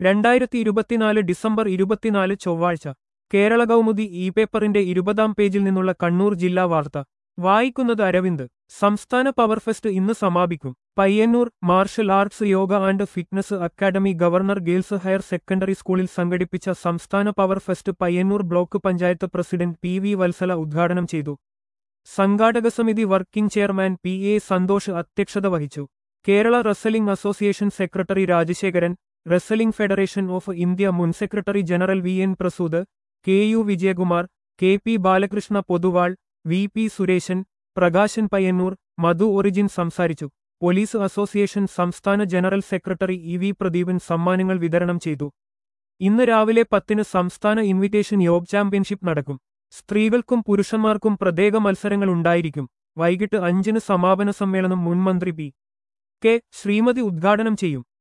രണ്ടായിരത്തി ഇരുപത്തിനാല് ഡിസംബർ ഇരുപത്തിനാല് ചൊവ്വാഴ്ച കേരള കൗമുദി ഇ പേപ്പറിന്റെ ഇരുപതാം പേജിൽ നിന്നുള്ള കണ്ണൂർ ജില്ലാ വാർത്ത വായിക്കുന്നത് അരവിന്ദ് സംസ്ഥാന പവർ ഫെസ്റ്റ് ഇന്ന് സമാപിക്കും Payyanur martial arts yoga and fitness academy governor girls higher secondary സ്കൂളിൽ സംഘടിപ്പിച്ച സംസ്ഥാന power fest Payyanur block panchayat president P V Vatsala ഉദ്ഘാടനം ചെയ്തു സംഘാടക സമിതി working chairman P A Santhosh അധ്യക്ഷത വഹിച്ചു Kerala wrestling association secretary Rajasekharan wrestling federation of India മുൻ secretary general V N Prasood K U Vijayakumar K P Balakrishna Poduval V P Sureshan Prakashan Payyanur Madhu origin സംസാരിച്ചു പോലീസ് അസോസിയേഷൻ സംസ്ഥാന general secretary E V Pradeepan സമ്മാനങ്ങൾ വിതരണം ചെയ്തു ഇന്ന് രാവിലെ പത്തിന് സംസ്ഥാന ഇൻവിറ്റേഷൻ യോഗ ചാമ്പ്യൻഷിപ്പ് നടക്കും സ്ത്രീകൾക്കും പുരുഷന്മാർക്കും പ്രത്യേക മത്സരങ്ങൾ ഉണ്ടായിരിക്കും വൈകിട്ട് അഞ്ചിന് സമാപന സമ്മേളനം മുൻമന്ത്രി പി കെ ശ്രീമതി ഉദ്ഘാടനം ചെയ്യും